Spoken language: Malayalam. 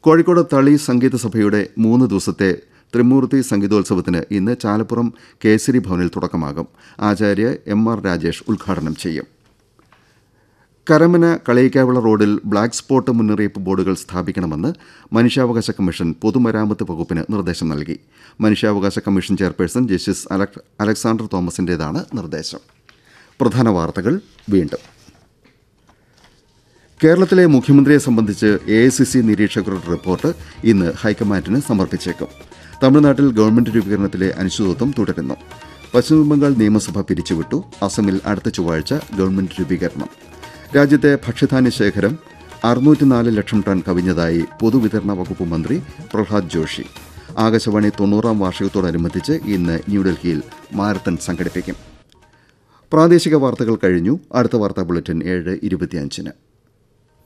കോഴിക്കോട് തളി സംഗീത സഭയുടെ മൂന്ന് ദിവസത്തെ ത്രിമൂർത്തി സംഗീതോത്സവത്തിന് ഇന്ന് ചാലപ്പുറം കേസരി ഭവനിൽ തുടക്കമാകും ആചാര്യ എം ആർ രാജേഷ് ഉദ്ഘാടനം ചെയ്യും കരമന കളയിക്കാവിള റോഡിൽ ബ്ലാക്ക് സ്പോട്ട് മുന്നറിയിപ്പ് ബോർഡുകൾ സ്ഥാപിക്കണമെന്ന് മനുഷ്യാവകാശ കമ്മീഷൻ പൊതുമരാമത്ത് വകുപ്പിന് നിർദ്ദേശം നൽകി മനുഷ്യാവകാശ കമ്മീഷൻ ചെയർപേഴ്സൺ ജസ്റ്റിസ് അലക്- അലക്സാണ്ടർ തോമസിന്റേതാണ് നിർദ്ദേശം പ്രധാന വാർത്തകൾ വീണ്ടും കേരളത്തിലെ മുഖ്യമന്ത്രിയെ സംബന്ധിച്ച് എ ഐ സി സി നിരീക്ഷകരുടെ റിപ്പോർട്ട് ഇന്ന് ഹൈക്കമാൻഡിന് സമർപ്പിച്ചേക്കും തമിഴ്നാട്ടിൽ ഗവൺമെന്റ് രൂപീകരണത്തിലെ അനിശ്ചിതത്വം തുടരുന്നു പശ്ചിമബംഗാൾ നിയമസഭ പിരിച്ചുവിട്ടു അസമിൽ അടുത്ത ചൊവ്വാഴ്ച ഗവൺമെന്റ് രൂപീകരണം രാജ്യത്തെ ഭക്ഷ്യധാന്യ ശേഖരം അറുന്നൂറ്റിനാല് ലക്ഷം ടൺ കവിഞ്ഞതായി പൊതുവിതരണ വകുപ്പ് മന്ത്രി പ്രഹ്ലാദ് ജോഷി ആകാശവാണി തൊണ്ണൂറാം വാർഷികത്തോടനുബന്ധിച്ച് ഇന്ന് ന്യൂഡൽഹിയിൽ മാരത്തൺ സംഘടിപ്പിക്കും പ്രാദേശിക വാർത്തകൾ കഴിഞ്ഞു അടുത്ത വാർത്താ ബുള്ളറ്റിൻ ഏഴ് ഇരുപത്തിയഞ്ചിന്